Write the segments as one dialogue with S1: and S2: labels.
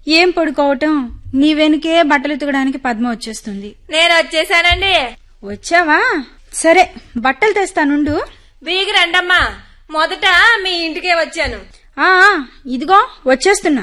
S1: ఏం పడుకోవటం నీ వెనుకే బట్టలు ఉతకడానికి పద్మ వచ్చేస్తుంది
S2: నేను వచ్చేసానండి
S1: వచ్చావా సరే బట్టలు తెస్తానుండు
S2: బీగి రండమ్మా మొదట మీ ఇంటికే వచ్చాను
S1: ఆ ఆ, ఇదిగో వచ్చేస్తున్నా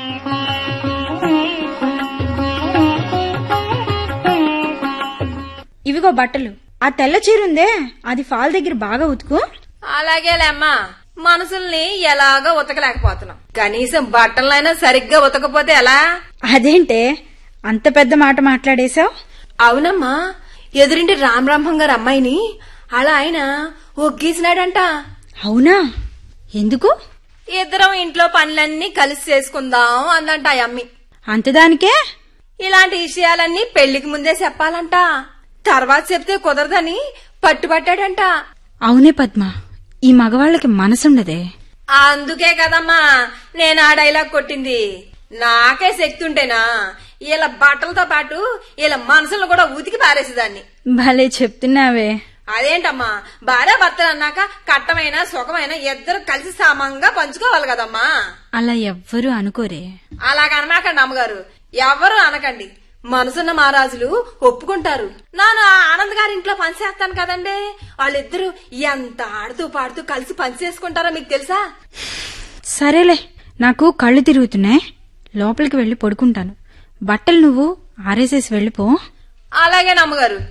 S1: ఇవిగో బట్టలు ఆ తెల్ల చీర ఉందే అది ఫాల్ దగ్గర బాగా ఉతుకు
S2: అలాగేలేమ్మా మనసుల్ని ఎలాగో ఉతకలేకపోతున్నాం కనీసం బట్టలైనా సరిగ్గా ఉతకపోతే ఎలా
S1: అదేంటే అంత పెద్ద మాట మాట్లాడేశావు
S2: అవునమ్మా ఎదురింటి రామరాంభం గారు అమ్మాయిని అలా ఆయన ఒగ్గేసినాడంట
S1: అవునా ఎందుకు
S2: ఇద్దరం ఇంట్లో పనులన్నీ కలిసి చేసుకుందాం అందంట ఆ అమ్మి
S1: అంతదానికే
S2: ఇలాంటి విషయాలన్నీ పెళ్లికి ముందే చెప్పాలంట తర్వాత చెప్తే కుదరదని పట్టుబట్టాడంట
S1: అవునే పద్మ ఈ మగవాళ్ళకి మనసుండదే
S2: అందుకే కదమ్మా నేను ఆ డైలాగ్ కొట్టింది నాకే శక్తి ఉంటేనా ఇలా బట్టలతో పాటు ఇలా మనసులను కూడా ఉతికి పారేసేదాన్ని
S1: భలే చెప్తున్నావే
S2: అదేంటమ్మా భార్య భర్తలు అన్నాక కట్టమైన సుఖమైన ఇద్దరు కలిసి సమంగా పంచుకోవాలి కదమ్మా
S1: అలా ఎవ్వరూ అనుకోరే
S2: అలాగనమాకండి అమ్మగారు ఎవరు అనకండి మనసున్న మహారాజులు ఒప్పుకుంటారు నాను ఆ ఆనంద్ గారి ఇంట్లో పనిచేస్తాను కదండి వాళ్ళిద్దరూ ఎంత ఆడుతూ పాడుతూ కలిసి పని చేసుకుంటారో మీకు తెలుసా
S1: సరేలే నాకు కళ్ళు తిరుగుతున్నాయి లోపలికి వెళ్ళి పడుకుంటాను బట్టలు నువ్వు ఆరేసేసి వెళ్ళిపో
S2: అలాగే నమ్మగారు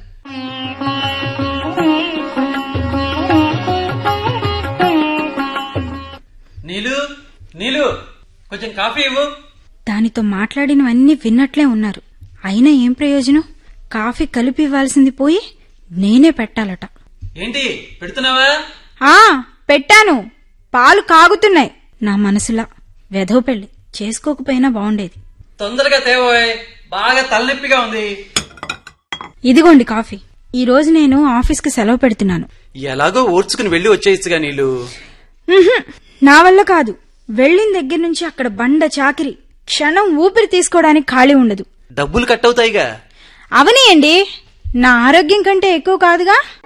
S3: నీలు నీలు కొంచెం కాఫీ ఇవ్వు
S1: దానితో మాట్లాడినవన్నీ విన్నట్లే ఉన్నారు అయినా ఏం ప్రయోజనం కాఫీ కలిపి ఇవ్వాల్సింది పోయి నేనే పెట్టాలట
S3: ఏంటి పెడుతున్నావా
S1: ఆ పెట్టాను పాలు కాగుతున్నాయి నా మనసులా వెధవ పెళ్లి చేసుకోకపోయినా బాగుండేది
S3: తొందరగా తేవోయ్ బాగా తలనొప్పిగా ఉంది
S1: ఇదిగోండి కాఫీ ఈ రోజు నేను ఆఫీస్కి సెలవు పెడుతున్నాను
S3: ఎలాగో ఓర్చుకుని వెళ్ళి వచ్చేయచ్చుగా నీలు
S1: ఉహుం, నా వల్ల కాదు వెళ్ళిన దగ్గర నుంచి అక్కడ బండ చాకిరి క్షణం ఊపిరి తీసుకోవడానికి ఖాళీ ఉండదు
S3: డబ్బులు కట్ అవుతాయిగా
S1: అవనియండి నా ఆరోగ్యం కంటే ఎక్కువ కాదుగా